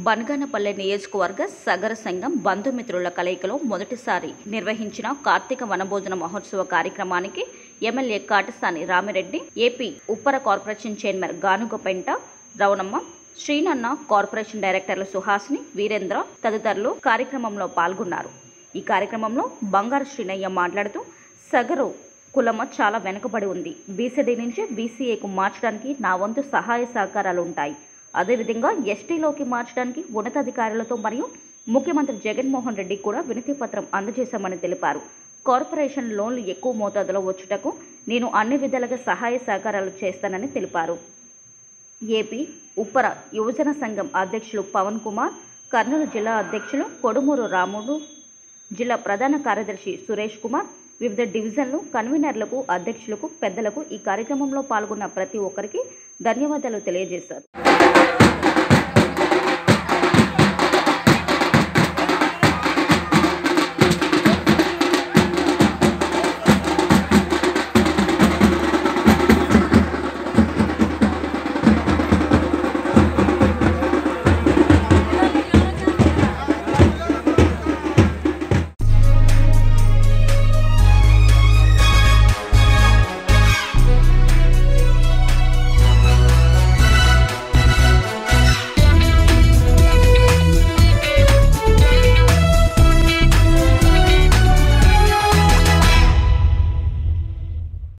బనగానపల్లె నియోజకవర్గ సగర సంఘం బంధుమిత్రుల కలయికలో మొదటిసారి నిర్వహించిన కార్తీక వనభోజన మహోత్సవ కార్యక్రమానికి MLA Katasani Ramireddy AP Uppara corporation chairman Ganugapenta Ravanamma శ్రీనన్న కార్పొరేషన్ డైరెక్టర్లు సుహాసిని వీరేంద్ర తదితరులు కార్యక్రమంలో పాల్గొన్నారు ఈ కార్యక్రమంలో బంగారు శ్రీనయ్య మాట్లాడుతూ సగరు కులమ చాలా వెనుకబడి ఉంది బీసీడీ నుంచి బీసీఏకు మార్చడానికి నా వంతు సహాయ సహకారాలు ఉంటాయి అదేవిధంగా ఎస్టీలోకి మార్చడానికి ఉన్నతాధికారులతో మరియు ముఖ్యమంత్రి జగన్మోహన్ రెడ్డి కూడా వినతి పత్రం అందజేశామని తెలిపారు కార్పొరేషన్ లోన్లు ఎక్కువ మోతాదులో వచ్చుటకు నేను అన్ని విధాలుగా సహాయ సహకారాలు చేస్తానని తెలిపారు ఏపీ ఉప్పర యువజన సంఘం అధ్యక్షులు పవన్ కుమార్ కర్నూలు జిల్లా అధ్యక్షులు కొడుమూరు రాముడు జిల్లా ప్రధాన కార్యదర్శి సురేష్ కుమార్ వివిధ డివిజన్లు కన్వీనర్లకు అధ్యక్షులకు పెద్దలకు ఈ కార్యక్రమంలో పాల్గొన్న ప్రతి ఒక్కరికి ధన్యవాదాలు తెలియజేశారు